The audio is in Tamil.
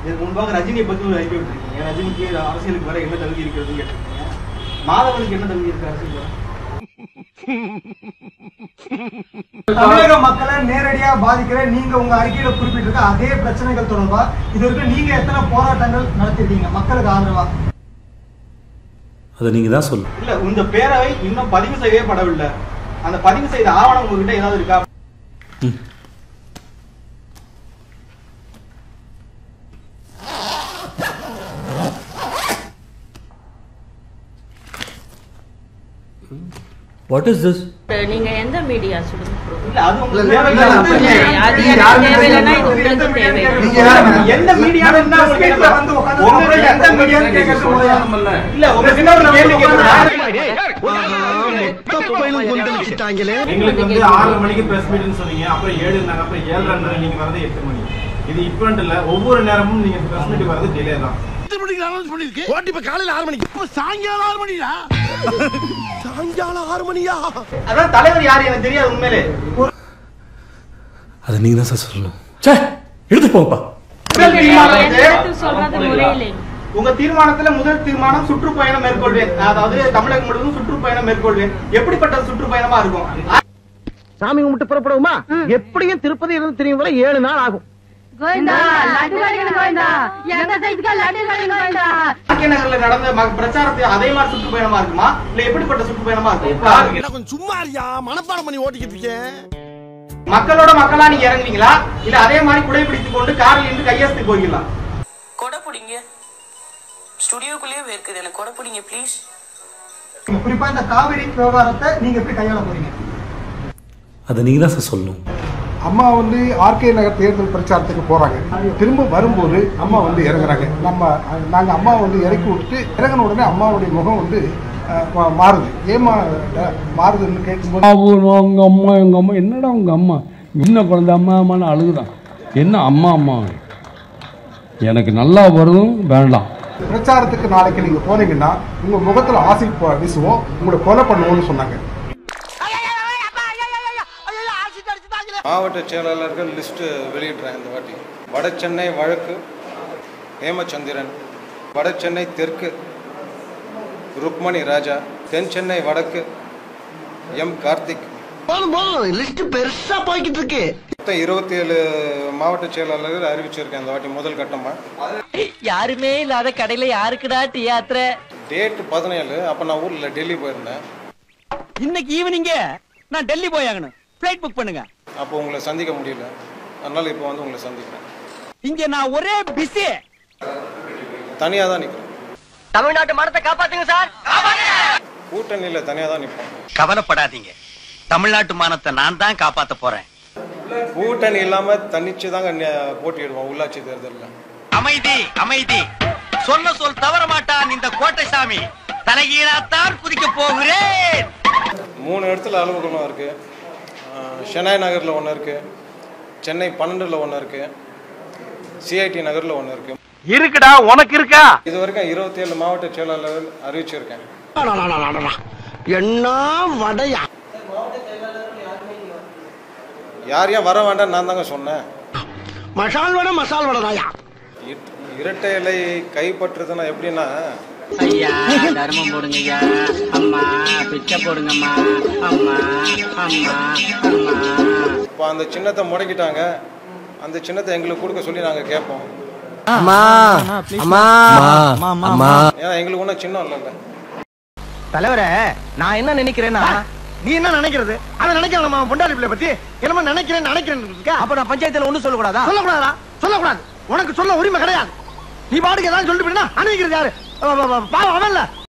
இதுக்கு முன்பாக ரஜினியை பத்தி ஒரு அறிக்கை விட்டுருக்கீங்க ரஜினிக்கு அரசியலுக்கு வர என்ன தகுதி இருக்கிறதுன்னு கேட்டிருக்கீங்க மாதவனுக்கு என்ன தகுதி இருக்கு அரசியல் வர தமிழக மக்களை நேரடியா பாதிக்கிற நீங்க உங்க அறிக்கையில குறிப்பிட்டிருக்க அதே பிரச்சனைகள் தொடர்பா இது வரைக்கும் நீங்க எத்தனை போராட்டங்கள் நடத்திருக்கீங்க மக்களுக்கு ஆதரவா அதை நீங்கள் தான் சொல்லணும் இல்ல இந்த பேரவை இன்னும் பதிவு செய்யவே படவில்லை அந்த பதிவு செய்த ஆவணம் உங்ககிட்ட ஏதாவது இருக்கா வாட் இஸ் திஸ் நீங்க எந்த மீடியா சொல்லுங்க இல்ல அது உங்க இல்ல, தேவையில்லை. இல்ல, வந்து இல்ல, இல்ல. அது நீங்க எனக்கு யாருமே தேவையில்லைன்னா இது நீங்க உங்களுக்கு தேவை நீங்க யாருமே எந்த மீடியா இருந்தா உங்களுக்கு வீட்ல என்ன? வந்து உட்கார்ந்து உங்களுக்கு எந்த உங்க மீடியா மீடியான்னு கேட்கறது முறையா? இல்ல உங்ககிட்ட ஒரு கேள்வி கேட்கணும் எங்களுக்கு வந்து ஆறு மணிக்கு பிரஸ் மீட்னு சொன்னீங்க அப்புறம் ஏழு இருந்தாங்க அப்புறம் ஏழரை நீங்க வரது எட்டு மணி இது இப்போ இல்ல ஒவ்வொரு நேரமும் நீங்க பிரஸ் மீட் வரது டிலே தான் அதான் தலைவர் யாரு எனக்கு தெரியாது உண்மையிலே அதை நீங்கள் தான் சார் சொல்லணும் சே எடுத்து போங்கப்பா முதல் தீர்மானம் வந்து- எடுத்து சொல்றது முறையில்லை உங்க தீர்மானத்துல முதல் தீர்மானம் சுற்றுப்பயணம் மேற்கொள்வேன் அதாவது தமிழகம் முழுவதும் சுற்றுப்பயணம் மேற்கொள்வேன் எப்படிப்பட்ட சுற்றுப்பயணமா இருக்கும் சாமி கும்பிட்டு புறப்படுவோமா எப்படியும் திருப்பதி இருந்து திரும்பி வர ஏழு நாள் ஆகும் கோவிந்தா லட்டு கடைகள் கோவிந்தா எந்த சைஸ்க்கு லட்டு கடைகள் கோவிந்தா ஆர்கே நகர்ல நடந்த ம- பிரச்சாரத்தை அதே மாதிரி சுற்றுப்பயணமா இருக்குமா இல்ல எப்படிப்பட்ட சுற்றுப்பயணமா இருக்கும் கொஞ்சம் சும்மா இருக்கியா மனப்பாடம் பண்ணி ஓட்டிக்கிட்டு இருக்கேன் மக்களோட மக்களா நீங்க இறங்குவீங்களா இல்ல அதே மாதிரி குடைபிடித்துக் கொண்டு காரில் இருந்து கையெழுத்து போய்க்கலாம் கொடை பிடிங்க ஸ்டுடியோக்குள்ளேயே வேர்க்குது எனக்கு கொடை பிடிங்க ப்ளீஸ் குறிப்பா இந்த காவிரி விவகாரத்தை நீங்க எப்படி கையாள போறீங்க அதை நீங்கள் தான் சார் சொல்லணும் அம்மா வந்து ஆர்கே நகர் தேர்தல் பிரச்சாரத்துக்கு போறாங்க திரும்ப வரும்போது அம்மா வந்து இறங்குறாங்க நம்ம நாங்க அம்மா வந்து இறக்கி விட்டுட்டு இறங்கின உடனே அம்மாவுடைய முகம் வந்து அஹ், மா- மாறுது ஏமா அஹ், மாறுதுன்னு கேட்கும்போது அவங்க அம்மா எங்கள் அம்மா என்னடா உங்கள் அம்மா சின்ன குழந்தை அம்மா அம்மான்னு அழுகுதான் என்ன அம்மா அம்மா எனக்கு நல்லா வரும் வேண்டாம் பிரச்சாரத்துக்கு நாளைக்கு நீங்க போனீங்கன்னா உங்க முகத்துல ஆசிட் ப- வீசுவோம் உங்களை கொலை பண்ணுவோம்னு சொன்னாங்க மாவட்ட செயலாளர்கள் லிஸ்ட் வெளியிடுறேன் இந்த வாட்டி வட சென்னை வழக்கு ஹேமச்சந்திரன் வட சென்னை தெற்கு ருக்மணி ராஜா தென் சென்னை வடக்கு எம் கார்த்திக் போதும் போதும் லிஸ்ட் பெருசா போய்கிட்டு இருக்கு மொத்தம் இருபத்தி ஏழு மாவட்ட செயலாளர்கள் அறிவிச்சிருக்கேன் இந்த வாட்டி முதல் கட்டமா யாருமே இல்லாத கடையில யாருக்குடா டீ யாத்திரை டேட் பதினேழு அப்போ நான் ஊரில் டெல்லி போயிருந்தேன் இன்னைக்கு ஈவினிங்க நான் டெல்லி போய் ஆகணும் ஃபிளைட் புக் பண்ணுங்க அப்போ உங்களை சந்திக்க முடியல அதனால இப்போ வந்து உங்களை சந்திக்கிறேன் இங்க நான் ஒரே பிஸி தனியாக தான் நிற்கிறேன் தமிழ்நாட்டு மனத்தை காப்பாத்துங்க சார் கூட்டணியில் தனியாக தான் நிற்போம் கவலைப்படாதீங்க தமிழ்நாட்டு மானத்தை நான் தான் காப்பாத்த போறேன் கூட்டணி இல்லாமல் தனிச்சு தாங்க நே- போட்டியிடுவோம் உள்ளாட்சி தேர்தலில் அமைதி அமைதி சொன்ன சொல் தவற மாட்டான் இந்த கோட்டை சாமி தலைகீழாத்தான் குதிக்க போகிறேன் மூணு இடத்துல அலுவலகம் இருக்கு ஆஹ் ஷெனாய் நகரில் ஒன்று இருக்கு சென்னை பன்னெண்டில் ஒன்று இருக்கு சிஐடி நகரில் ஒன்று இருக்கு இருக்குடா உனக்கு இருக்கா இது வரைக்கும் இருபத்தி ஏழு மாவட்ட செயலாளர்கள் அறிவிச்சிருக்கேன் என்ன வடையா யார் ஏன் வர வேண்டாம் நான் தாங்க சொன்னேன் மசால் வடை மசால் வடைதாயா இட்- இரட்டை இலை கைப்பற்றுறதுன்னா எப்படின்னா ஐயா தர்மம் போடுங்க ஐயா அம்மா பிச்சை போடுங்கம்மா அம்மா அம்மா அம்மா இப்போ அந்த சின்னத்தை முடக்கிட்டாங்க அந்த சின்னத்தை எங்களுக்கு கொடுக்க சொல்லி நாங்கள் கேட்போம் அம்மா அம்மா அம்மா ஏன்னா எங்களுக்கு ஒன்றும் சின்னம் இல்லைல்ல தலைவரே நான் என்ன நினைக்கிறேன்னா நீ என்ன நினைக்கிறது அதை நினைக்கிறேன் நம்ம பொண்டாடி பிள்ளை பத்தி என்னமோ நினைக்கிறேன் நினைக்கிறேன் அப்ப நான் பஞ்சாயத்துல ஒண்ணு சொல்லக்கூடாதா சொல்லக்கூடாதா சொல்லக்கூடாது உனக்கு சொல்ல உரிமை கிடையாது நீ பாட்டுக்கு ஏதாவது சொல்லிட்டு போயினா அனுப்பிக்கிறது யாரு அவ- அவ- அவ- பாவம் அவன்ல